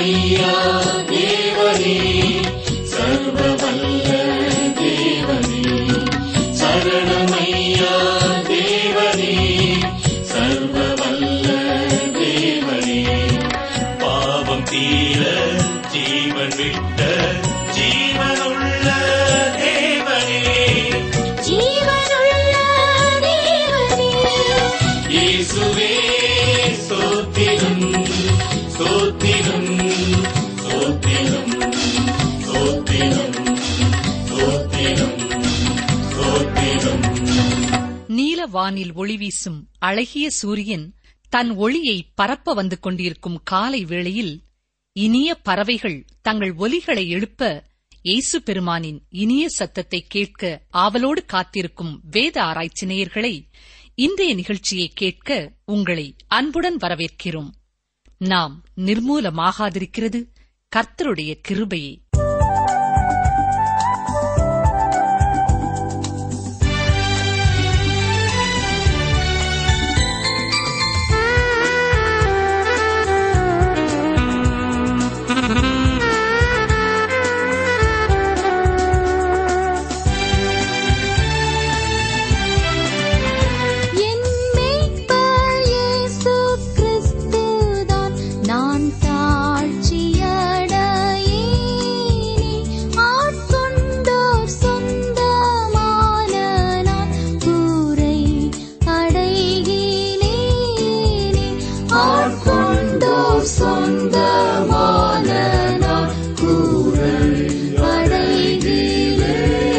சரணமையா தேவனே சர்வ வல்ல தேவனே சரணமையா தேவனே சர்வ வல்ல தேவனே பாவம் தீர ஜீவன் விட்ட ஜீவனுள்ள தேவனே ஜீவனுள்ள தேவனே இயேசுவே ஸ்தோத்திரம் ஸ்தோத்திரம் ஸ்தோத்திரம் ஸ்தோத்திரம் ஸ்தோத்திரம் ஸ்தோத்திரம் நீலவானில் ஒளி வீசும் அழகிய சூரியன் தன் ஒளியை பரப்ப வந்து கொண்டிருக்கும் காலை வேளையில் இனிய பறவைகள் தங்கள் ஒலிகளை எழுப்ப இயேசு பெருமானின் இனிய சத்தத்தை கேட்க ஆவலோடு காத்திருக்கும் வேத ஆராய்ச்சி நேயர்களை இன்றைய நிகழ்ச்சியை கேட்க உங்களை அன்புடன் வரவேற்கிறோம் நாம் நிர்மூலமாகாதிருக்கிறது கர்த்தருடைய கிருபையே என் மீட்பர் இயேசு கிறிஸ்துதான் நான் தாழ்ச்சியடையேனே ஆட்கொண்டோர் சொந்தமான நான் கூரை அடைகிறேனே ஆட்கொண்டோர் சொந்தமான நான் கூரை அடைகிறேனே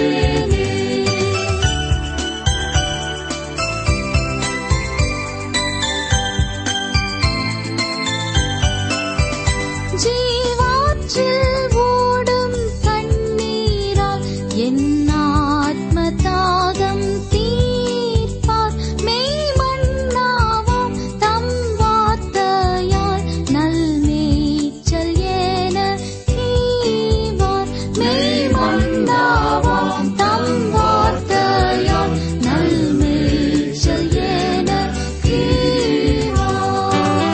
ஜீவாற்றில் ஓடும் தண்ணீரால் என் ஆத்ம தாகம் தீர்ப்பார் மெய் மன்னாவாம் தம் வார்த்தையால் நல் மேய்ச்சல் என ஈவார் மெய் மன்னாவாம் தம் வார்த்தையால் நல் மேய்ச்சல் என ஈவார்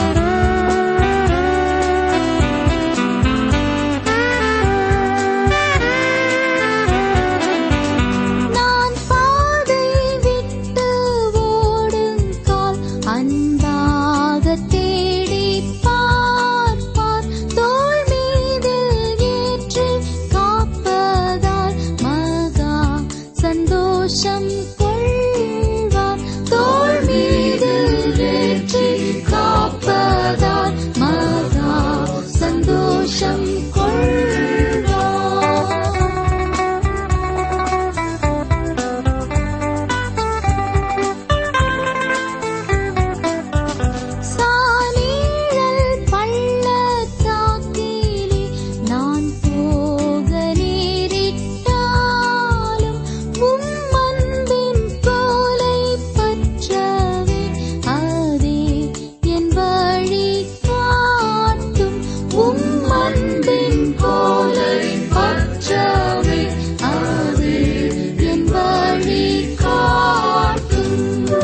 நான் பாதை விட்டு ஓடும் கால் அன்பாக தேடி பார்ப்பார் தோள் மீதில் ஏற்றி காப்பதால் மகா சந்தோஷம் கொள்வார் தோள் மீதில் ஏற்றி காப்பதால் மகா சந்தோஷம் கொள்வார் சானீழல் பள்ளத்தாக்கிலே நான் போக நேரிட்டாலும் உம் அன்பின் கோலை பற்றவே அதே என் வழி காட்டும் உம் அன்பின் கோலை பற்றவே அதே என் வழி காட்டும்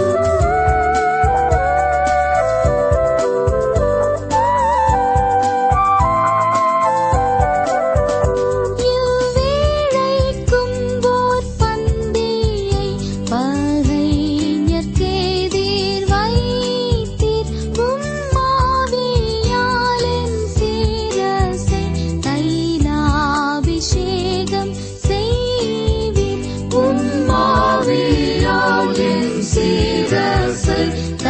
இவ்வேளைக்கும் ஓர் பந்தியை பகைஞர்க்கெதிர் வைத்தீர். உம்மாவியாலின் சிரசை தைலாபிஷேகம் செய்வீர். உம்மாவியாலின் சிரசை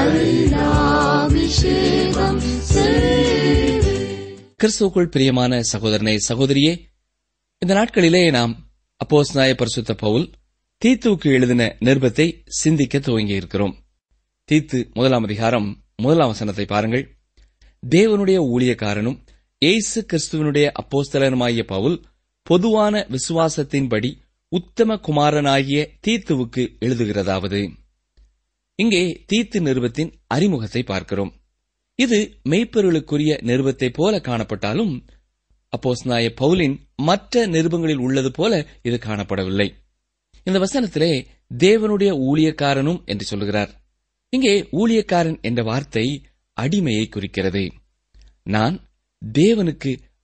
தைலாபிஷேகம் செய்வீர். கிறிஸ்துவுக்குள் பிரியமான சகோதரனே சகோதரியே இந்த நாட்களிலே நாம் அப்போஸ்நாய பரிசுத்த பவுல் தீத்துவுக்கு எழுதின நிருபத்தை சிந்திக்க துவங்கி இருக்கிறோம் தீத்து முதலாம் அதிகாரம் முதலாம் வசனத்தை பாருங்கள் தேவனுடைய ஊழியக்காரனும் இயேசு கிறிஸ்துவனுடைய அப்போஸ்தலனுமாகிய பவுல் பொதுவான விசுவாசத்தின்படி உத்தம குமாரனாகிய தீத்துவுக்கு எழுதுகிறதாவது இங்கே தீத்து நிருபத்தின் அறிமுகத்தை பார்க்கிறோம் இது மெய்ப்பொருளுக்குரிய நிருபத்தைப் போல காணப்பட்டாலும் அப்போஸ்நாய பவுலின் மற்ற நிருபங்களில் உள்ளது போல இது காணப்படவில்லை இந்த வசனத்திலே தேவனுடைய ஊழியக்காரனும் என்று சொல்லுகிறார் இங்கே ஊழியக்காரன் என்ற வார்த்தை அடிமையை குறிக்கிறது நான் தேவனுக்கு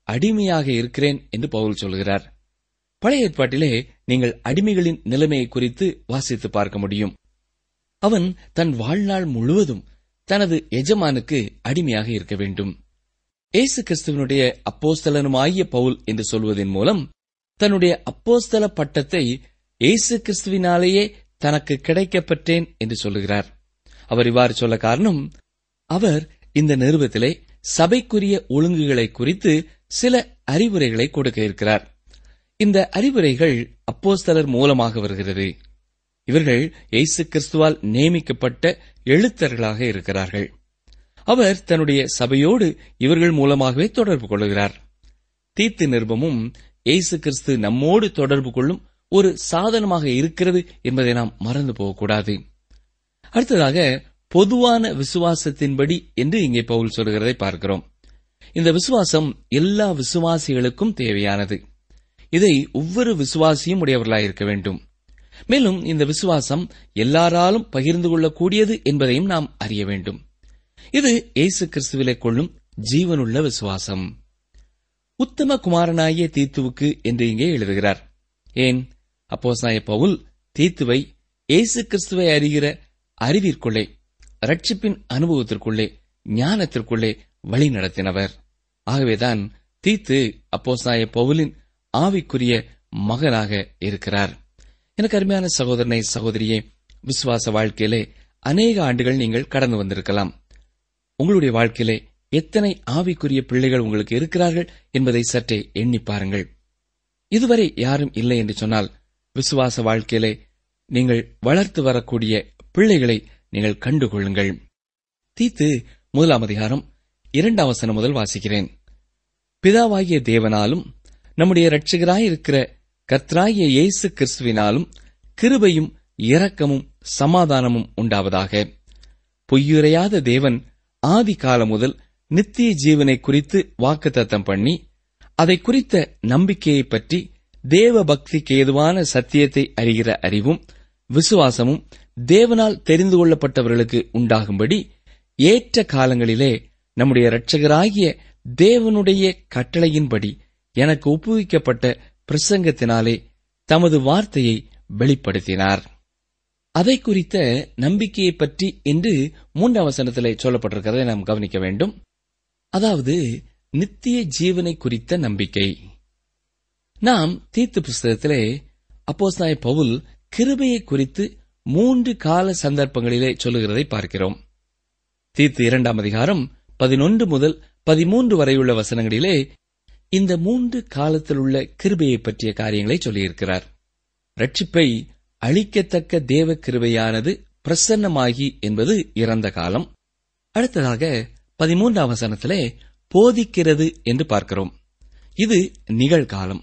அடிமையாக இருக்கிறேன் என்று பவுல் சொல்கிறார் பழைய ஏற்பாட்டிலே நீங்கள் அடிமைகளின் நிலைமையை குறித்து வாசித்து பார்க்க முடியும் அவன் தன் வாழ்நாள் முழுவதும் தனது எஜமானுக்கு அடிமையாக இருக்க வேண்டும் இயேசு கிறிஸ்துவனுடைய அப்போஸ்தலனுமாகிய பவுல் என்று சொல்வதன் மூலம் தன்னுடைய அப்போஸ்தல பட்டத்தை இயேசு கிறிஸ்துவினாலேயே தனக்கு கிடைக்கப்பெற்றேன் என்று சொல்லுகிறார் அவர் இவ்வாறு சொல்ல காரணம் அவர் இந்த நிருபத்திலே சபைக்குரிய ஒழுங்குகளை குறித்து சில அறிவுரைகளை கொடுக்க இருக்கிறார் இந்த அறிவுரைகள் அப்போஸ்தலர் மூலமாக வருகிறது இவர்கள் இயேசு கிறிஸ்துவால் நியமிக்கப்பட்ட எழுத்தர்களாக இருக்கிறார்கள் அவர் தன்னுடைய சபையோடு இவர்கள் மூலமாகவே தொடர்பு கொள்கிறார் தீத்து நிருபமும் இயேசு கிறிஸ்து நம்மோடு தொடர்பு கொள்ளும் ஒரு சாதனமாக இருக்கிறது என்பதை நாம் மறந்து போகக்கூடாது அடுத்ததாக பொதுவான விசுவாசத்தின்படி என்று இங்கே பவுல் சொல்கிறதை பார்க்கிறோம் இந்த விசுவாசம் எல்லா விசுவாசிகளுக்கும் தேவையானது இதை ஒவ்வொரு விசுவாசியும் உடையவர்களாயிருக்க வேண்டும் மேலும் இந்த விசுவாசம் எல்லாராலும் பகிர்ந்து கொள்ளக்கூடியது என்பதையும் நாம் அறிய வேண்டும் இது இயேசு கிறிஸ்துவிலே கொள்ளும் ஜீவனுள்ள விசுவாசம் உத்தம குமாரனாகிய தீத்துவுக்கு என்று இங்கே எழுதுகிறார் ஏன் அப்போஸ்தாய பவுல் தீத்துவை இயேசு கிறிஸ்துவை அறிகிற அறிவிற்குள்ளே ரட்சிப்பின் அனுபவத்திற்குள்ளே ஞானத்திற்குள்ளே வழி நடத்தினவர் ஆகவேதான் தீத்து அப்போஸ்தாய பவுலின் ஆவிக்குரிய மகனாக இருக்கிறார் எனக்கு அருமையான சகோதரனை சகோதரியே விசுவாச வாழ்க்கையிலே அநேக ஆண்டுகள் நீங்கள் கடந்து வந்திருக்கலாம் உங்களுடைய வாழ்க்கையிலே எத்தனை ஆவிக்குரிய பிள்ளைகள் உங்களுக்கு இருக்கிறார்கள் என்பதை சற்றே எண்ணி பாருங்கள் இதுவரை யாரும் இல்லை என்று சொன்னால் விசுவாச வாழ்க்கையிலே நீங்கள் வளர்த்து வரக்கூடிய பிள்ளைகளை நீங்கள் கண்டுகொள்ளுங்கள் தீத்து முதலாம் அதிகாரம் இரண்டாம் வசனம் முதல் வாசிக்கிறேன் பிதாவாகிய தேவனாலும் நம்முடைய இரட்சகராயிருக்கிற கர்த்தராகிய இயேசு கிறிஸ்துவினாலும் கிருபையும் இரக்கமும் சமாதானமும் உண்டாவதாக பொய்யுரையாத தேவன் ஆதி காலம் முதல் நித்திய ஜீவனை குறித்து வாக்குத்தத்தம் பண்ணி அதை குறித்த நம்பிக்கையை பற்றி தேவ பக்திக்கு ஏதுவான சத்தியத்தை அறிகிற அறிவும் விசுவாசமும் தேவனால் தெரிந்து கொள்ளப்பட்டவர்களுக்கு உண்டாகும்படி ஏற்ற காலங்களிலே நம்முடைய இரட்சகராகிய தேவனுடைய கட்டளையின்படி எனக்கு ஒப்புவிக்கப்பட்ட பிரசங்கத்தினாலே தமது வார்த்தையை வெளிப்படுத்தினார் அதை குறித்த நம்பிக்கையை பற்றி என்று மூன்றாம் வசனத்திலே சொல்லப்பட்டிருக்கிறதை நாம் கவனிக்க வேண்டும் அதாவது நித்திய ஜீவனை குறித்த நம்பிக்கை நாம் தீர்த்து புஸ்தகத்திலே அப்போஸ்தாய பவுல் கிருபையை குறித்து மூன்று கால சந்தர்ப்பங்களிலே சொல்லுகிறதை பார்க்கிறோம் தீர்த்து இரண்டாம் அதிகாரம் பதினொன்று முதல் பதிமூன்று வரையுள்ள வசனங்களிலே இந்த மூன்று காலத்தில் உள்ள கிருபையை பற்றிய காரியங்களை சொல்லியிருக்கிறார் ரட்சிப்பை அழிக்கத்தக்க தேவ கிருபையானது பிரசன்னமாகி என்பது இறந்த காலம் அடுத்ததாக பதிமூன்றாம் வசனத்திலே போதிக்கிறது என்று பார்க்கிறோம் இது நிகழ்காலம்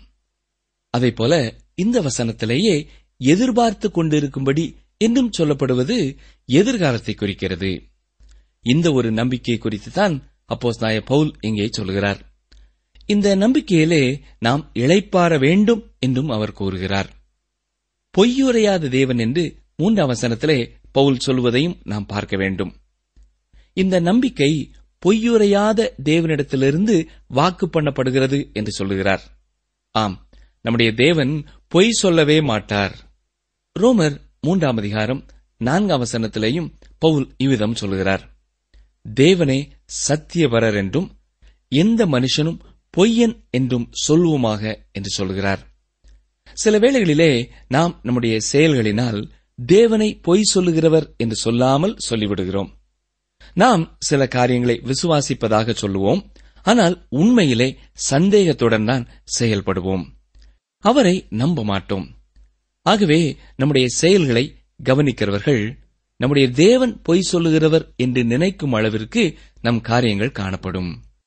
போல இந்த வசனத்திலேயே எதிர்பார்த்து கொண்டிருக்கும்படி என்றும் சொல்லப்படுவது எதிர்காலத்தை குறிக்கிறது இந்த ஒரு நம்பிக்கை குறித்து தான் அப்போஸ் நாய பவுல் இங்கே சொல்கிறார் இந்த நம்பிக்கையிலே நாம் இளைப்பாற வேண்டும் என்றும் அவர் கூறுகிறார் பொய்யுரையாத தேவன் என்று மூன்றாம் வசனத்திலே பவுல் சொல்வதையும் நாம் பார்க்க வேண்டும் இந்த நம்பிக்கை பொய்யுரையாத தேவனிடத்திலிருந்து வாக்கு பண்ணப்படுகிறது என்று சொல்லுகிறார் ஆம் நம்முடைய தேவன் பொய் சொல்லவே மாட்டார் ரோமர் மூன்றாம் அதிகாரம் நான்காம் வசனத்திலேயும் பவுல் இவ்விதம் சொல்கிறார் தேவனே சத்தியவரர் என்றும் எந்த மனுஷனும் பொய்யன் என்றும் சொல்வோமாக என்று சொல்கிறார் சில வேளைகளிலே நாம் நம்முடைய செயல்களினால் தேவனை பொய் சொல்லுகிறவர் என்று சொல்லாமல் சொல்லிவிடுகிறோம் நாம் சில காரியங்களை விசுவாசிப்பதாக சொல்லுவோம் ஆனால் உண்மையிலே சந்தேகத்துடன் தான் செயல்படுவோம் அவரை நம்ப மாட்டோம் ஆகவே நம்முடைய செயல்களை கவனிக்கிறவர்கள் நம்முடைய தேவன் பொய் சொல்லுகிறவர் என்று நினைக்கும் அளவிற்கு நம் காரியங்கள் காணப்படும்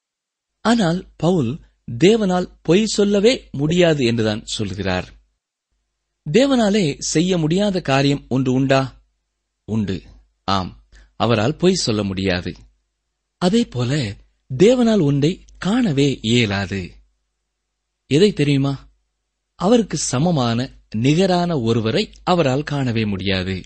ஆனால் பவுல் தேவனால் பொய் சொல்லவே முடியாது என்றுதான் சொல்கிறார் தேவனாலே செய்ய முடியாத காரியம் ஒன்று உண்டா உண்டு ஆம் அவரால் பொய் சொல்ல முடியாது அதே போல தேவனால் ஒன்றை காணவே இயலாது எதை தெரியுமா அவருக்கு சமமான நிகரான ஒருவரை அவரால் காணவே முடியாது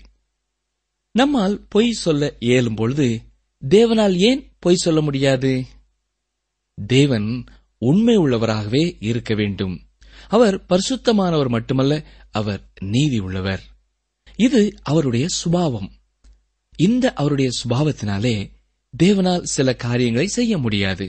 நம்மால் பொய் சொல்ல இயலும் பொழுது தேவனால் ஏன் பொய் சொல்ல முடியாது தேவன் உண்மை உள்ளவராகவே இருக்க வேண்டும் அவர் பரிசுத்தமானவர் மட்டுமல்ல அவர் நீதி உள்ளவர் இது அவருடைய சுபாவம் இந்த அவருடைய சுபாவத்தினாலே தேவனால் சில காரியங்களை செய்ய முடியாது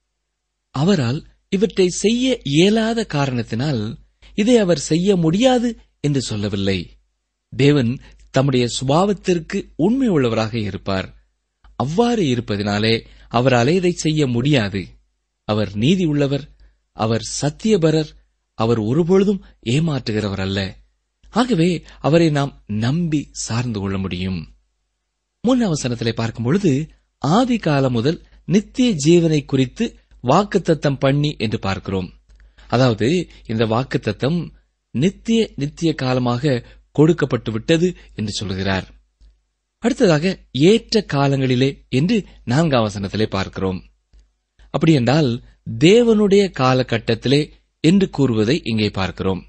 அவரால் இவற்றை செய்ய இயலாத காரணத்தினால் இதை அவர் செய்ய முடியாது என்று சொல்லவில்லை தேவன் தம்முடைய சுபாவத்திற்கு உண்மை உள்ளவராக இருப்பார் அவ்வாறு இருப்பதினாலே அவராலே இதை செய்ய முடியாது அவர் நீதி உள்ளவர் அவர் சத்தியபரர் அவர் ஒருபொழுதும் ஏமாற்றுகிறவர் அல்ல ஆகவே அவரை நாம் நம்பி சார்ந்து கொள்ள முடியும் முன் அவசரத்திலே பார்க்கும் பொழுது ஆதி காலம் முதல் நித்திய ஜீவனை குறித்து வாக்குத்தத்தம் பண்ணி என்று பார்க்கிறோம் அதாவது இந்த வாக்குத்தத்தம் நித்திய நித்திய காலமாக கொடுக்கப்பட்டு விட்டது என்று சொல்கிறார் அடுத்ததாக ஏற்ற காலங்களிலே என்று நான்காம் வசனத்திலே பார்க்கிறோம் அப்படி என்றால் தேவனுடைய காலகட்டத்திலே என்று கூறுவதை இங்கே பார்க்கிறோம்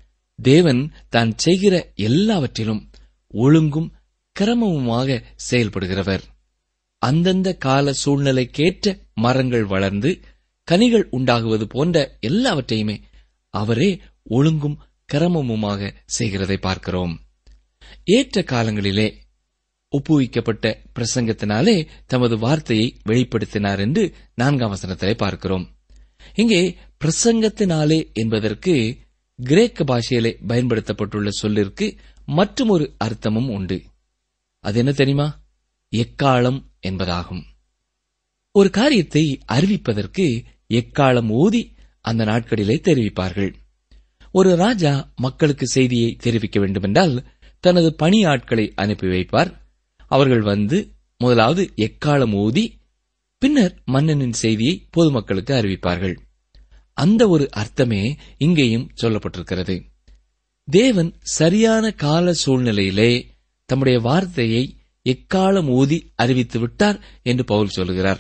தேவன் தான் செய்கிற எல்லாவற்றிலும் ஒழுங்கும் கிரமமுமாக செயல்படுகிறவர் அந்தந்த கால சூழ்நிலைக்கேற்ற மரங்கள் வளர்ந்து கனிகள் உண்டாகுவது போன்ற எல்லாவற்றையுமே அவரே ஒழுங்கும் கிரமமுமாக செய்கிறதை பார்க்கிறோம் ஏற்ற காலங்களிலே ஒப்புவிக்கப்பட்ட பிரசங்கத்தினாலே தமது வார்த்தையை வெளிப்படுத்தினார் என்று நான்காம் வசனத்திலே பார்க்கிறோம் இங்கே பிரசங்கத்தினாலே என்பதற்கு கிரேக்க பாஷையிலே பயன்படுத்தப்பட்டுள்ள சொல்லிற்கு மற்றுமொரு அர்த்தமும் உண்டு அது என்ன தெரியுமா எக்காலம் என்பதாகும் ஒரு காரியத்தை அறிவிப்பதற்கு எக்காலம் ஊதி அந்த நாட்களிலே தெரிவிப்பார்கள் ஒரு ராஜா மக்களுக்கு செய்தியை தெரிவிக்க வேண்டுமென்றால் தனது பணியாட்களை அனுப்பி வைப்பார் அவர்கள் வந்து முதலாவது எக்காலம் ஊதி பின்னர் மன்னனின் செய்தியை பொதுமக்களுக்கு அறிவிப்பார்கள் அந்த ஒரு அர்த்தமே இங்கேயும் சொல்லப்பட்டிருக்கிறது தேவன் சரியான கால சூழ்நிலையிலே தம்முடைய வார்த்தையை எக்காலம் ஊதி அறிவித்து விட்டார் என்று பவுல் சொல்கிறார்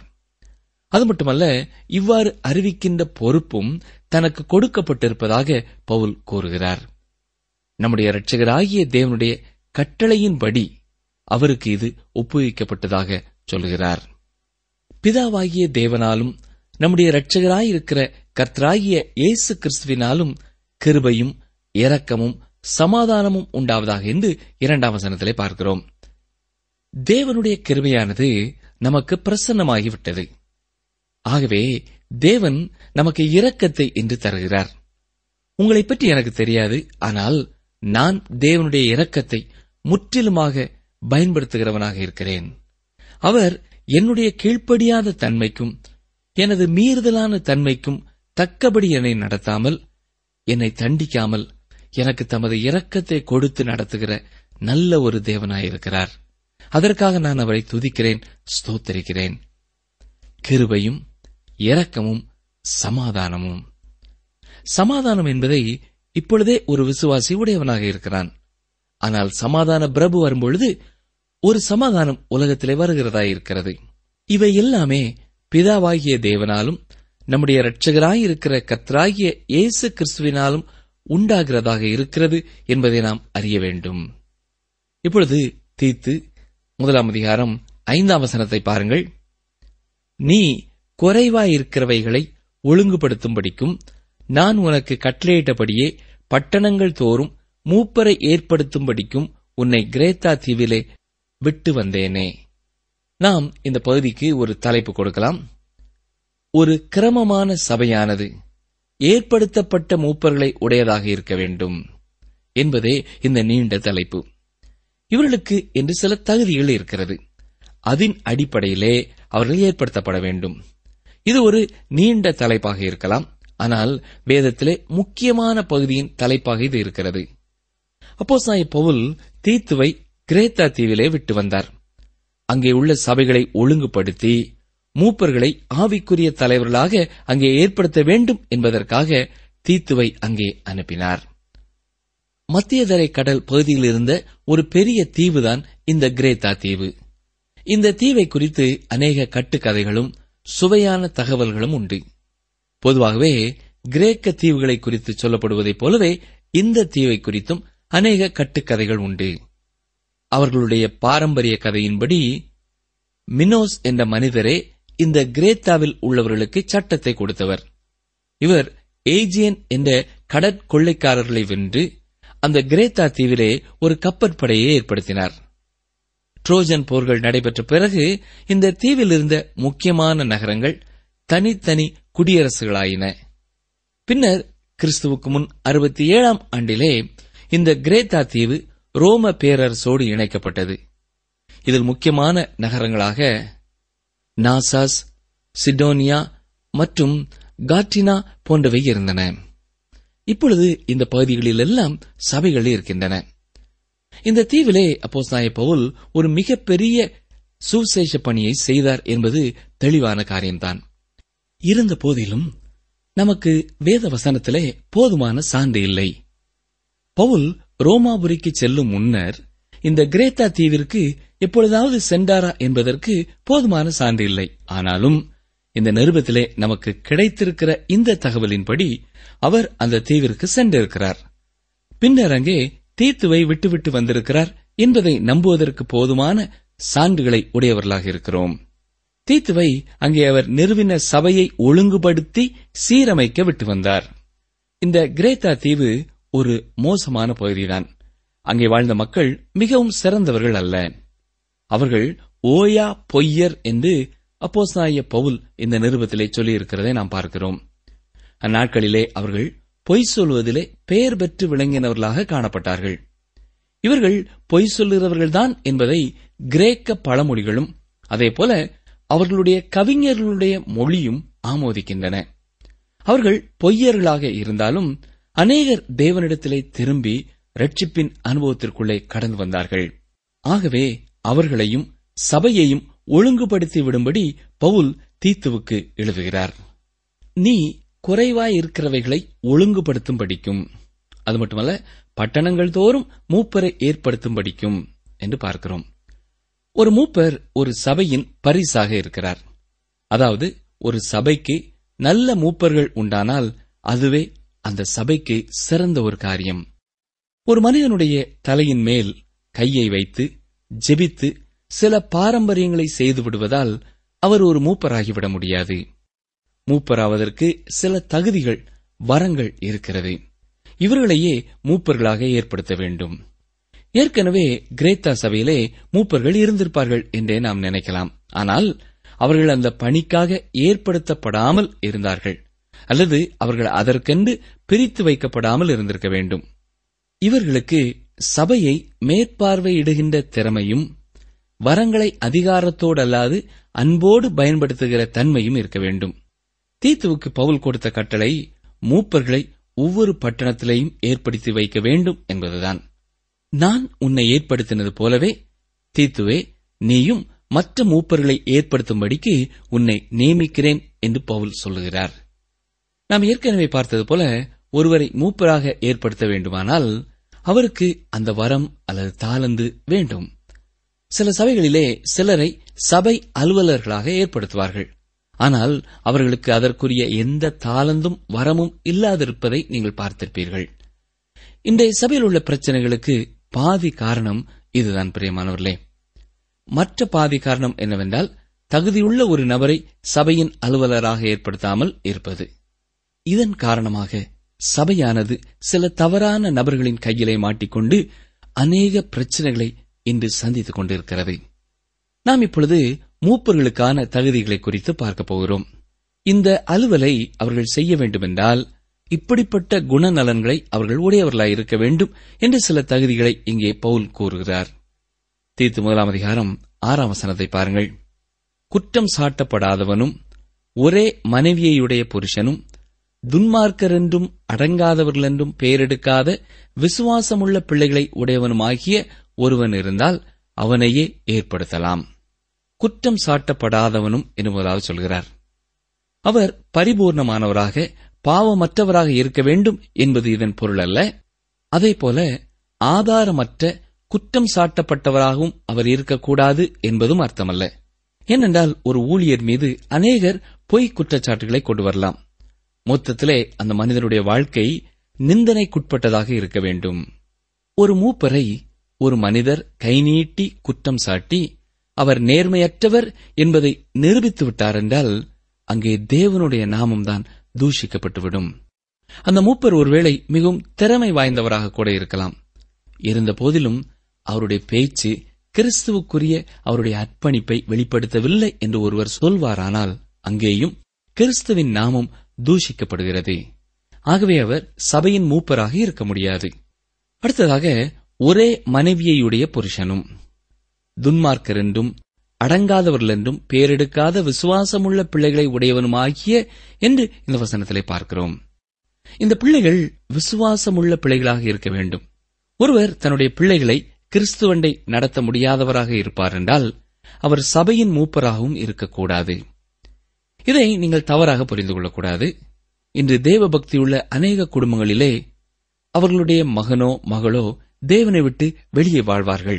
அது மட்டுமல்ல இவ்வாறு அறிவிக்கின்ற பொறுப்பும் தனக்கு கொடுக்கப்பட்டிருப்பதாக பவுல் கூறுகிறார் நம்முடைய இரட்சகராகிய தேவனுடைய கட்டளையின்படி அவருக்கு இது ஒப்புவிக்கப்பட்டதாக சொல்கிறார் பிதாவாகிய தேவனாலும் நம்முடைய இரட்சகராயிருக்கிற கர்த்தராகிய இயேசு கிறிஸ்துவினாலும் கிருபையும் இரக்கமும் சமாதானமும் உண்டாவதாக என்று இரண்டாம் வசனத்திலே பார்க்கிறோம் தேவனுடைய கிருபையானது நமக்கு பிரசன்னமாகிவிட்டது ஆகவே தேவன் நமக்கு இரக்கத்தை என்று தருகிறார் உங்களை பற்றி எனக்கு தெரியாது ஆனால் நான் தேவனுடைய இரக்கத்தை முற்றிலுமாக பயன்படுத்துகிறவனாக இருக்கிறேன் அவர் என்னுடைய கீழ்ப்படியாத தன்மைக்கும் எனது மீறுதலான தன்மைக்கும் தக்கபடி என்னை நடத்தாமல் என்னை தண்டிக்காமல் எனக்கு தமது இரக்கத்தை கொடுத்து நடத்துகிற நல்ல ஒரு தேவனாயிருக்கிறார் அதற்காக நான் அவரை துதிக்கிறேன் ஸ்தோத்தரிக்கிறேன் கிருபையும் இரக்கமும் சமாதானமும் சமாதானம் என்பதை இப்பொழுதே ஒரு விசுவாசி உடையவனாக இருக்கிறான் ஆனால் சமாதான பிரபு வரும்பொழுது ஒரு சமாதானம் உலகத்திலே வருகிறதா இருக்கிறது இவை எல்லாமே பிதாவாகிய தேவனாலும் நம்முடைய இரட்சகராயிருக்கிற கர்த்தராகிய இயேசு கிறிஸ்துவினாலும் உண்டாகிறதாக இருக்கிறது என்பதை நாம் அறிய வேண்டும் இப்பொழுது தீத்து முதலாம் அதிகாரம் ஐந்தாம் வசனத்தை பாருங்கள் நீ குறைவாயிருக்கிறவைகளை ஒழுங்குபடுத்தும்படிக்கும் நான் உனக்கு கட்டளையிட்டபடியே பட்டணங்கள் தோறும் மூப்பரை ஏற்படுத்தும்படிக்கும் உன்னை கிரேத்தா தீவிலே விட்டு வந்தேனே நாம் இந்த பகுதிக்கு ஒரு தலைப்பு கொடுக்கலாம் ஒரு கிரமமான சபையானது ஏற்படுத்தப்பட்ட மூப்பர்களை உடையதாக இருக்க வேண்டும் என்பதே இந்த நீண்ட தலைப்பு இவர்களுக்கு என்று சில தகுதிகள் இருக்கிறது அதன் அடிப்படையிலே அவர்கள் ஏற்படுத்தப்பட வேண்டும் இது ஒரு நீண்ட தலைப்பாக இருக்கலாம் ஆனால் வேதத்திலே முக்கியமான பகுதியின் தலைப்பாக இது இருக்கிறது அப்போ சாய் பவுல் தீத்துவை கிரேத்தா தீவிலே விட்டு வந்தார் அங்கே உள்ள சபைகளை ஒழுங்குபடுத்தி மூப்பர்களை ஆவிக்குரிய தலைவர்களாக அங்கே ஏற்படுத்த வேண்டும் என்பதற்காக தீத்துவை அங்கே அனுப்பினார் மத்தியதரை கடல் பகுதியில் இருந்த ஒரு பெரிய தீவுதான் இந்த கிரேத்தா தீவு இந்த தீவை குறித்து அநேக கட்டுக்கதைகளும் சுவையான தகவல்களும் உண்டு பொதுவாகவே கிரேக்க தீவுகளை குறித்து சொல்லப்படுவதைப் போலவே இந்த தீவை குறித்தும் அநேக கட்டுக்கதைகள் உண்டு அவர்களுடைய பாரம்பரிய கதையின்படி மினோஸ் என்ற மனிதரே இந்த கிரேத்தாவில் உள்ளவர்களுக்கு சட்டத்தை கொடுத்தவர் இவர் ஏஜியன் என்ற கடற்கொள்ளைக்காரர்களை வென்று அந்த கிரேத்தா தீவிலே ஒரு கப்பற்படையை ஏற்படுத்தினார் ட்ரோஜன் போர்கள் நடைபெற்ற பிறகு இந்த தீவில் இருந்த முக்கியமான நகரங்கள் தனித்தனி குடியரசுகளாயின பின்னர் கிறிஸ்துவுக்கு முன் அறுபத்தி ஏழாம் ஆண்டிலே இந்த கிரேத்தா தீவு ரோம பேரரசோடு இணைக்கப்பட்டது இதில் முக்கியமான நகரங்களாக நாசாஸ் சிடோனியா மற்றும் காட்டினா போன்றவை இருந்தன இப்பொழுது இந்த பகுதிகளில் எல்லாம் சபைகள் இருக்கின்றன இந்த தீவிலே அப்போஸ்தாய பவுல் ஒரு மிகப்பெரிய சுவிசேஷ பணியை செய்தார் என்பது தெளிவான காரியம்தான் இருந்த போதிலும் நமக்கு வேத வசனத்திலே போதுமான சான்று இல்லை பவுல் ரோமாபுரிக்கு செல்லும் முன்னர் இந்த கிரேத்தா தீவிற்கு எப்பொழுதாவது சென்றாரா என்பதற்கு போதுமான சான்று இல்லை ஆனாலும் இந்த நிருபத்திலே நமக்கு கிடைத்திருக்கிற இந்த தகவலின்படி அவர் அந்த தீவிற்கு சென்றிருக்கிறார் பின்னர் அங்கே தீத்துவை விட்டுவிட்டு வந்திருக்கிறார் என்பதை நம்புவதற்கு போதுமான சான்றுகளை உடையவர்களாக இருக்கிறோம் தீத்துவை அங்கே அவர் நிறுவின சபையை ஒழுங்குபடுத்தி சீரமைக்க விட்டு வந்தார் இந்த கிரேத்தா தீவு ஒரு மோசமான பகுதிதான் அங்கே வாழ்ந்த மக்கள் மிகவும் சிறந்தவர்கள் அல்ல அவர்கள் ஓயா பொய்யர் என்று அப்போஸ்தாய பவுல் இந்த நிருபத்திலே சொல்லியிருக்கிறதை நாம் பார்க்கிறோம் அந்நாட்களிலே அவர்கள் பொய் சொல்வதிலே பெயர் பெற்று விளங்கினவர்களாக காணப்பட்டார்கள் இவர்கள் பொய் சொல்லுகிறவர்கள்தான் என்பதை கிரேக்க பழமொழிகளும் அதேபோல அவர்களுடைய கவிஞர்களுடைய மொழியும் ஆமோதிக்கின்றன அவர்கள் பொய்யர்களாக இருந்தாலும் அநேகர் தேவனிடத்திலே திரும்பி ரட்சிப்பின் அனுபவத்திற்குள்ளே கடந்து வந்தார்கள் ஆகவே அவர்களையும் சபையையும் ஒழுங்குபடுத்தி விடும்படி பவுல் தீத்துவுக்கு எழுதுகிறார் நீ குறைவாய் இருக்கிறவைகளை ஒழுங்குபடுத்தும் படிக்கும் அது மட்டுமல்ல பட்டணங்கள் தோறும் மூப்பரை ஏற்படுத்தும் படிக்கும் என்று பார்க்கிறோம் ஒரு மூப்பர் ஒரு சபையின் பரிசாக இருக்கிறார் அதாவது ஒரு சபைக்கு நல்ல மூப்பர்கள் உண்டானால் அதுவே அந்த சபைக்கு சிறந்த ஒரு காரியம் ஒரு மனிதனுடைய தலையின் மேல் கையை வைத்து ஜெபித்து சில பாரம்பரியங்களை செய்து விடுவதால் அவர் ஒரு மூப்பராகிவிட முடியாது மூப்பராவதற்கு சில தகுதிகள் வரங்கள் இருக்கிறது இவர்களையே மூப்பர்களாக ஏற்படுத்த வேண்டும் ஏற்கனவே கிரேத்தா சபையிலே மூப்பர்கள் இருந்திருப்பார்கள் என்றே நாம் நினைக்கலாம் ஆனால் அவர்கள் அந்த பணிக்காக ஏற்படுத்தப்படாமல் இருந்தார்கள் அல்லது அவர்கள் அதற்கென்று பிரித்து வைக்கப்படாமல் இருந்திருக்க வேண்டும் இவர்களுக்கு சபையை மேற்பார்வையிடுகின்ற திறமையும் வரங்களை அதிகாரத்தோடு அல்லாது அன்போடு பயன்படுத்துகிற தன்மையும் இருக்க வேண்டும் தீத்துவுக்கு பவுல் கொடுத்த கட்டளை மூப்பர்களை ஒவ்வொரு பட்டணத்திலேயும் ஏற்படுத்தி வைக்க வேண்டும் என்பதுதான் நான் உன்னை ஏற்படுத்தினது போலவே தீத்துவே நீயும் மற்ற மூப்பர்களை ஏற்படுத்தும்படிக்கு உன்னை நியமிக்கிறேன் என்று பவுல் சொல்லுகிறார் நாம் ஏற்கனவே பார்த்தது போல ஒருவரை மூப்பராக ஏற்படுத்த வேண்டுமானால் அவருக்கு அந்த வரம் அல்லது தாளந்து வேண்டும் சில சபைகளிலே சிலரை சபை அலுவலர்களாக ஏற்படுத்துவார்கள் ஆனால் அவர்களுக்கு அதற்குரிய எந்த தாளந்தும் வரமும் இல்லாதிருப்பதை நீங்கள் பார்த்திருப்பீர்கள் இன்றைய சபையில் உள்ள பிரச்சனைகளுக்கு பாதி காரணம் இதுதான் பிரியமானவர்களே மற்ற பாதி காரணம் என்னவென்றால் தகுதியுள்ள ஒரு நபரை சபையின் அலுவலராக ஏற்படுத்தாமல் இருப்பது இதன் காரணமாக சபையானது சில தவறான நபர்களின் கையிலே மாட்டிக்கொண்டு அநேக பிரச்சனைகளை இன்று சந்தித்துக் கொண்டிருக்கிறது நாம் இப்பொழுது மூப்பர்களுக்கான தகுதிகளை குறித்து பார்க்க போகிறோம் இந்த அலுவலை அவர்கள் செய்ய வேண்டுமென்றால் இப்படிப்பட்ட குணநலன்களை அவர்கள் உடையவர்களாய் இருக்க வேண்டும் என்று சில தகுதிகளை இங்கே பவுல் கூறுகிறார் தீர்த்து முதலாம் அதிகாரம் ஆறாம் வசனத்தை பாருங்கள் குற்றம் சாட்டப்படாதவனும் ஒரே மனைவியையுடைய புருஷனும் துன்மார்க்கர் என்றும் அடங்காதவர்கள் என்றும் பெயரெடுக்காத விசுவாசமுள்ள பிள்ளைகளை உடையவனுமாகிய ஒருவன் இருந்தால் அவனையே ஏற்படுத்தலாம் குற்றம் சாட்டப்படாதவனும் என்பதாக சொல்கிறார் அவர் பரிபூர்ணமானவராக பாவமற்றவராக இருக்க வேண்டும் என்பது இதன் பொருள் அல்ல அதேபோல ஆதாரமற்ற குற்றம் சாட்டப்பட்டவராகவும் அவர் இருக்கக்கூடாது என்பதும் அர்த்தமல்ல ஏனென்றால் ஒரு ஊழியர் மீது அநேகர் பொய் குற்றச்சாட்டுகளை கொண்டு வரலாம் மொத்தத்திலே அந்த மனிதனுடைய வாழ்க்கை நிந்தனைக்குட்பட்டதாக இருக்க வேண்டும் ஒரு மூப்பரை ஒரு மனிதர் கை நீட்டி குற்றம் சாட்டி அவர் நேர்மையற்றவர் என்பதை நிரூபித்து விட்டார் என்றால் அங்கே தேவனுடைய நாமம்தான் தூஷிக்கப்பட்டுவிடும் அந்த மூப்பர் ஒருவேளை மிகவும் திறமை வாய்ந்தவராக கூட இருக்கலாம் இருந்த போதிலும் அவருடைய பேச்சு கிறிஸ்துவுக்குரிய அவருடைய அர்ப்பணிப்பை வெளிப்படுத்தவில்லை என்று ஒருவர் சொல்வாரானால் அங்கேயும் கிறிஸ்துவின் நாமம் தூஷிக்கப்படுகிறது ஆகவே அவர் சபையின் மூப்பராக இருக்க முடியாது அடுத்ததாக ஒரே மனைவியையுடைய புருஷனும் துன்மார்க்கர் என்றும் அடங்காதவர்கள் என்றும் பேரெடுக்காத விசுவாசமுள்ள பிள்ளைகளை உடையவனுமாகிய என்று இந்த வசனத்திலே பார்க்கிறோம் இந்த பிள்ளைகள் விசுவாசமுள்ள பிள்ளைகளாக இருக்க வேண்டும் ஒருவர் தன்னுடைய பிள்ளைகளை கிறிஸ்துவண்டை நடத்த முடியாதவராக இருப்பார் என்றால் அவர் சபையின் மூப்பராகவும் இருக்கக்கூடாது இதை நீங்கள் தவறாக புரிந்து கொள்ளக்கூடாது இன்று தேவ பக்தியுள்ள அநேக குடும்பங்களிலே அவர்களுடைய மகனோ மகளோ தேவனை விட்டு வெளியே வாழ்வார்கள்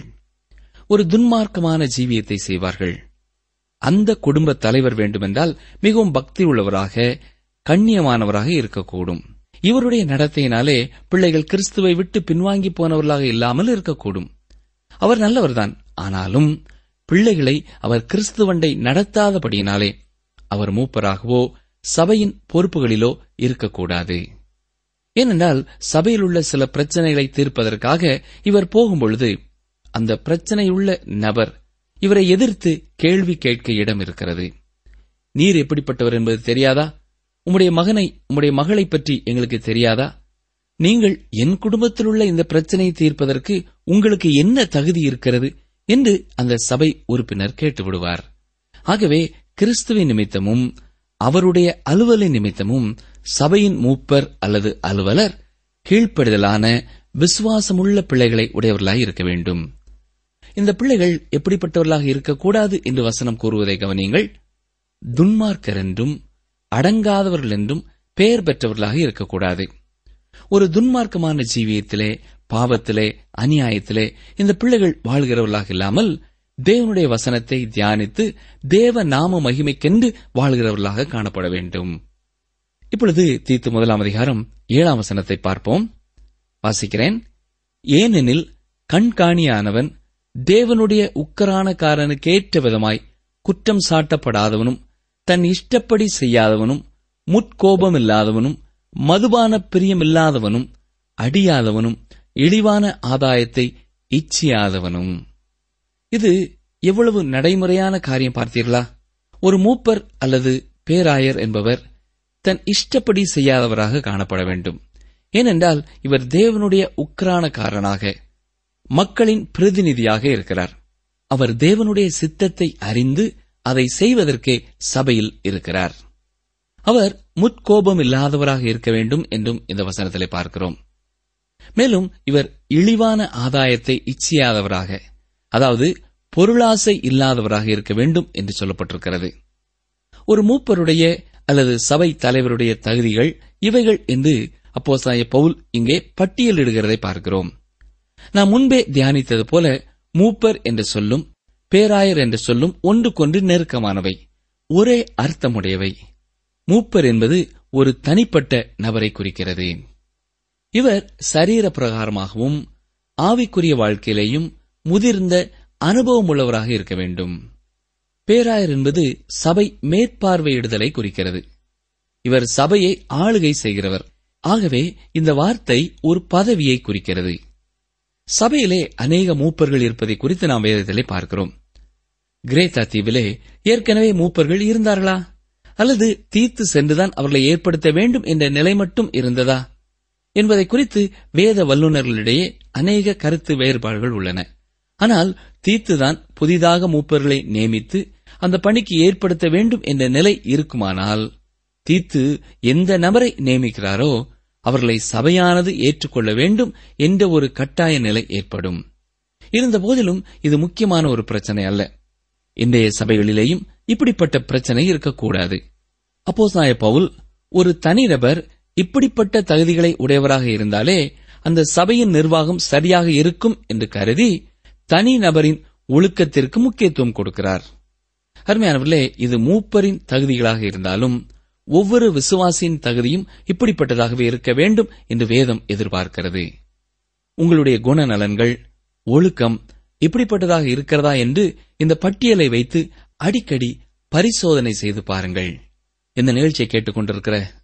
ஒரு துன்மார்க்கமான ஜீவியத்தை செய்வார்கள் அந்த குடும்ப தலைவர் வேண்டுமென்றால் மிகவும் பக்தி உள்ளவராக கண்ணியமானவராக இருக்கக்கூடும் இவருடைய நடத்தையினாலே பிள்ளைகள் கிறிஸ்துவை விட்டு பின்வாங்கி போனவர்களாக இல்லாமல் இருக்கக்கூடும் அவர் நல்லவர்தான் ஆனாலும் பிள்ளைகளை அவர் கிறிஸ்துவண்டை நடத்தாதபடியினாலே அவர் மூப்பராகவோ சபையின் பொறுப்புகளிலோ இருக்கக்கூடாது ஏனென்றால் சபையில் உள்ள சில பிரச்சனைகளை தீர்ப்பதற்காக இவர் போகும்பொழுது அந்த பிரச்சனையுள்ள நபர் இவரை எதிர்த்து கேள்வி கேட்க இடம் இருக்கிறது நீர் எப்படிப்பட்டவர் என்பது தெரியாதா உம்முடைய மகனை உம்முடைய மகளை பற்றி எங்களுக்கு தெரியாதா நீங்கள் என் குடும்பத்தில் உள்ள இந்த பிரச்சனையை தீர்ப்பதற்கு உங்களுக்கு என்ன தகுதி இருக்கிறது என்று அந்த சபை உறுப்பினர் கேட்டு விடுவார் ஆகவே கிறிஸ்துவின் நிமித்தமும் அவருடைய அலுவலின் நிமித்தமும் சபையின் மூப்பர் அல்லது அலுவலர் கீழ்ப்படுதலான விசுவாசமுள்ள பிள்ளைகளை உடையவர்களாய் இருக்க வேண்டும் இந்த பிள்ளைகள் எப்படிப்பட்டவர்களாக இருக்கக்கூடாது என்று வசனம் கூறுவதை கவனியுங்கள் துன்மார்க்கர் என்றும் அடங்காதவர்கள் என்றும் பெயர் பெற்றவர்களாக இருக்கக்கூடாது ஒரு துன்மார்க்கமான ஜீவியத்திலே பாவத்திலே அநியாயத்திலே இந்த பிள்ளைகள் வாழ்கிறவர்களாக இல்லாமல் தேவனுடைய வசனத்தை தியானித்து தேவ நாம மகிமைக்கென்று வாழ்கிறவர்களாக காணப்பட வேண்டும் இப்பொழுது தீத்து முதலாம் அதிகாரம் ஏழாம் வசனத்தை பார்ப்போம் வாசிக்கிறேன் ஏனெனில் கண்காணியானவன் தேவனுடைய உக்கரானக்காரனுக்கேற்ற விதமாய் குற்றம் சாட்டப்படாதவனும் தன் இஷ்டப்படி செய்யாதவனும் முற்கோபமில்லாதவனும் மதுபான பிரியமில்லாதவனும் அடியாதவனும் இழிவான ஆதாயத்தை இச்சியாதவனும் இது எவ்வளவு நடைமுறையான காரியம் பார்த்தீர்களா ஒரு மூப்பர் அல்லது பேராயர் என்பவர் தன் இஷ்டப்படி செய்யாதவராக காணப்பட வேண்டும் ஏனென்றால் இவர் தேவனுடைய உக்ரானக்காரனாக மக்களின் பிரதிநிதியாக இருக்கிறார் அவர் தேவனுடைய சித்தத்தை அறிந்து அதை செய்வதற்கே சபையில் இருக்கிறார் அவர் முற்கோபம் இல்லாதவராக இருக்க வேண்டும் என்றும் இந்த வசனத்திலே பார்க்கிறோம் மேலும் இவர் இழிவான ஆதாயத்தை இச்சியாதவராக அதாவது பொருளாசை இல்லாதவராக இருக்க வேண்டும் என்று சொல்லப்பட்டிருக்கிறது ஒரு மூப்பருடைய அல்லது சபை தலைவருடைய தகுதிகள் இவைகள் என்று அப்போஸ்தலனாகிய பவுல் இங்கே பட்டியலிடுகிறதை பார்க்கிறோம் நாம் முன்பே தியானித்தது போல மூப்பர் என்று சொல்லும் பேராயர் என்று சொல்லும் ஒன்றுக்கொன்று நெருக்கமானவை ஒரே அர்த்தமுடையவை மூப்பர் என்பது ஒரு தனிப்பட்ட நபரை குறிக்கிறது இவர் சரீர பிரகாரமாகவும் ஆவிக்குரிய வாழ்க்கையிலேயும் முதிர்ந்த அனுபவம் உள்ளவராக இருக்க வேண்டும் பேராயர் என்பது சபை மேற்பார்வையிடுதலை குறிக்கிறது இவர் சபையை ஆளுகை செய்கிறவர் ஆகவே இந்த வார்த்தை ஒரு பதவியை குறிக்கிறது சபையிலே அநேக மூப்பர்கள் இருப்பதை குறித்து நாம் வேதத்திலே பார்க்கிறோம் கிரேத்தா தீவிலே ஏற்கனவே மூப்பர்கள் இருந்தார்களா அல்லது தீர்த்து சென்றுதான் அவர்களை ஏற்படுத்த வேண்டும் என்ற நிலை மட்டும் இருந்ததா என்பதை குறித்து வேத வல்லுநர்களிடையே அநேக கருத்து வேறுபாடுகள் உள்ளன ஆனால் தீத்துதான் புதிதாக மூப்பர்களை நியமித்து அந்த பணிக்கு ஏற்படுத்த வேண்டும் என்ற நிலை இருக்குமானால் தீத்து எந்த நபரை நியமிக்கிறாரோ அவர்களை சபையானது ஏற்றுக்கொள்ள வேண்டும் என்ற ஒரு கட்டாய நிலை ஏற்படும் இருந்தபோதிலும் இது முக்கியமான ஒரு பிரச்சனை அல்ல இன்றைய சபைகளிலேயும் இப்படிப்பட்ட பிரச்சனை இருக்கக்கூடாது அப்போஸ் நாய பவுல் ஒரு தனிநபர் இப்படிப்பட்ட தகுதிகளை உடையவராக இருந்தாலே அந்த சபையின் நிர்வாகம் சரியாக இருக்கும் என்று கருதி தனி நபரின் ஒழுக்கத்திற்கு முக்கியத்துவம் கொடுக்கிறார் அருமையானவர்களே இது மூப்பரின் தகுதிகளாக இருந்தாலும் ஒவ்வொரு விசுவாசியின் தகுதியும் இப்படிப்பட்டதாகவே இருக்க வேண்டும் என்று வேதம் எதிர்பார்க்கிறது உங்களுடைய குணநலன்கள் ஒழுக்கம் இப்படிப்பட்டதாக இருக்கிறதா என்று இந்த பட்டியலை வைத்து அடிக்கடி பரிசோதனை செய்து பாருங்கள் இந்த நிகழ்ச்சியை கேட்டுக்கொண்டிருக்கிற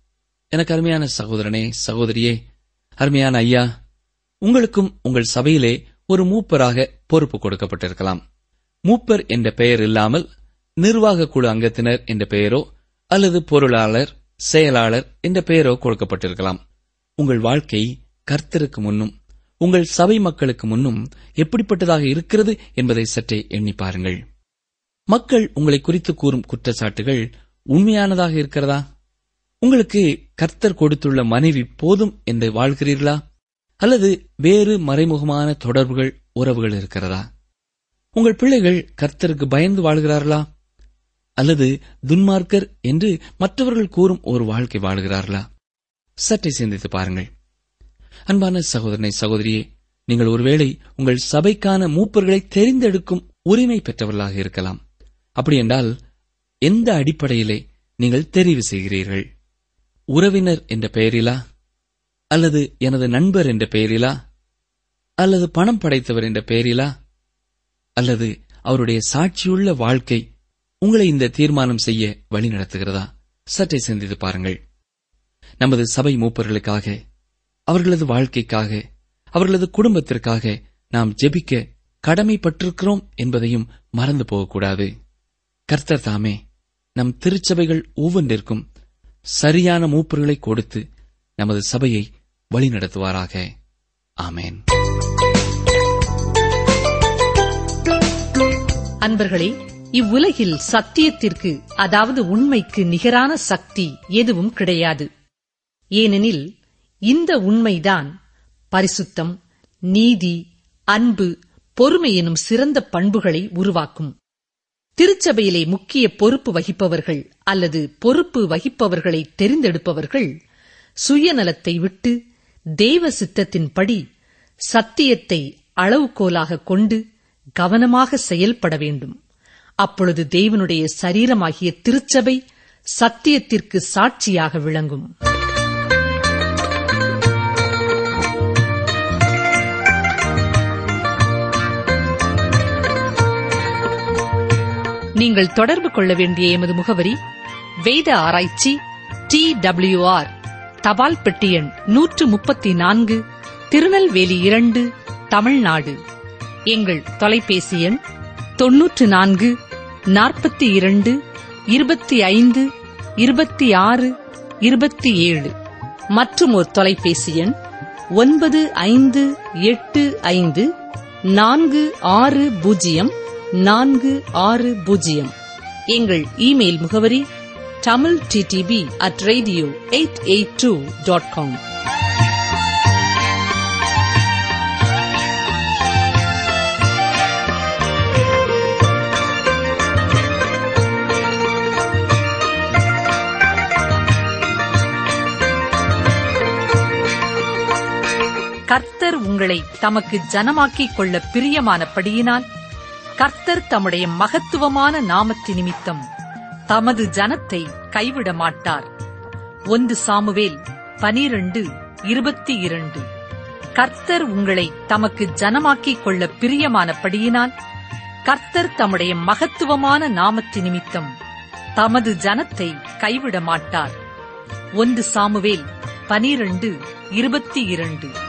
எனக்கு அருமையான சகோதரனே சகோதரியே அருமையான ஐயா உங்களுக்கும் உங்கள் சபையிலே ஒரு மூப்பராக பொறுப்பு கொடுக்கப்பட்டிருக்கலாம் மூப்பர் என்ற பெயர் இல்லாமல் நிர்வாக குழு அங்கத்தினர் என்ற பெயரோ அல்லது பொருளாளர் செயலாளர் என்ற பெயரோ கொடுக்கப்பட்டிருக்கலாம் உங்கள் வாழ்க்கை கர்த்தருக்கு முன்னும் உங்கள் சபை மக்களுக்கு முன்னும் எப்படிப்பட்டதாக இருக்கிறது என்பதை சற்றே எண்ணி பாருங்கள் மக்கள் உங்களை குறித்து கூறும் குற்றச்சாட்டுகள் உண்மையானதாக இருக்கிறதா உங்களுக்கு கர்த்தர் கொடுத்துள்ள மனைவி போதும் என்று வாழ்கிறீர்களா அல்லது வேறு மறைமுகமான தொடர்புகள் உறவுகள் இருக்கிறதா உங்கள் பிள்ளைகள் கர்த்தருக்கு பயந்து வாழ்கிறார்களா அல்லது துன்மார்க்கர் என்று மற்றவர்கள் கூறும் ஒரு வாழ்க்கை வாழ்கிறார்களா சற்றே சிந்தித்து பாருங்கள் அன்பான சகோதரனை சகோதரியே நீங்கள் ஒருவேளை உங்கள் சபைக்கான மூப்பர்களை தெரிந்தெடுக்கும் உரிமை பெற்றவர்களாக இருக்கலாம் அப்படியென்றால் எந்த அடிப்படையிலே நீங்கள் தெரிவு செய்கிறீர்கள் உறவினர் என்ற பெயரிலா அல்லது எனது நண்பர் என்ற பெயரிலா அல்லது பணம் படைத்தவர் என்ற பெயரிலா அல்லது அவருடைய சாட்சியுள்ள வாழ்க்கை உங்களை இந்த தீர்மானம் செய்ய வழிநடத்துகிறதா சற்றே சிந்தித்து பாருங்கள் நமது சபை மூப்பர்களுக்காக அவர்களது வாழ்க்கைக்காக அவர்களது குடும்பத்திற்காக நாம் ஜெபிக்க கடமைப்பட்டிருக்கிறோம் என்பதையும் மறந்து போகக்கூடாது கர்த்தர் தாமே நம் திருச்சபைகள் ஒவ்வொன்றிற்கும் சரியான மூப்பர்களை கொடுத்து நமது சபையை வழிநடத்துவாராக ஆமேன் அன்பர்களே இவ்வுலகில் சத்தியத்திற்கு அதாவது உண்மைக்கு நிகரான சக்தி எதுவும் கிடையாது ஏனெனில் இந்த உண்மைதான் பரிசுத்தம் நீதி அன்பு பொறுமை எனும் சிறந்த பண்புகளை உருவாக்கும் திருச்சபையிலே முக்கிய பொறுப்பு வகிப்பவர்கள் அல்லது பொறுப்பு வகிப்பவர்களை தெரிந்தெடுப்பவர்கள் சுயநலத்தை விட்டு தெய்வ சித்தத்தின்படி சத்தியத்தை அளவுகோலாக கொண்டு கவனமாக செயல்பட வேண்டும் அப்பொழுது தேவனுடைய சரீரமாகிய திருச்சபை சத்தியத்திற்கு சாட்சியாக விளங்கும் நீங்கள் தொடர்பு கொள்ள வேண்டிய எமது முகவரி வேத ஆராய்ச்சி டி டபிள்யூஆர் தபால் பெட்டி எண் நூற்று முப்பத்தி நான்கு திருநெல்வேலி இரண்டு தமிழ்நாடு எங்கள் தொலைபேசி எண் தொன்னூற்று நான்கு நாற்பத்தி இரண்டு இருபத்தி ஐந்து இருபத்தி ஆறு இருபத்தி ஏழு மற்றும் ஒரு தொலைபேசி எண் ஒன்பது ஐந்து எட்டு ஐந்து நான்கு ஆறு பூஜ்ஜியம் நான்கு ஆறு பூஜ்ஜியம் எங்கள் இமெயில் முகவரி Tamil DTP at radio eight eight two dot com கர்த்தர் உங்களை தமக்கு ஜனமாக்கிக் கொள்ள பிரியமானபடியினால் கர்த்தர் தம்முடைய மகத்துவமான நாமத்து நிமித்தம் தமது ஜனத்தை கைவிட மாட்டார் ஒன்று சாமுவேல் பனிரண்டு இருபத்தி இரண்டு கர்த்தர் உங்களை தமக்கு ஜனமாக்கிக் கொள்ள பிரியமானபடியினால் கர்த்தர் தம்முடைய மகத்துவமான நாமத்து நிமித்தம் தமது ஜனத்தை கைவிட மாட்டார் ஒன்று சாமுவேல் பனிரண்டு இருபத்தி இரண்டு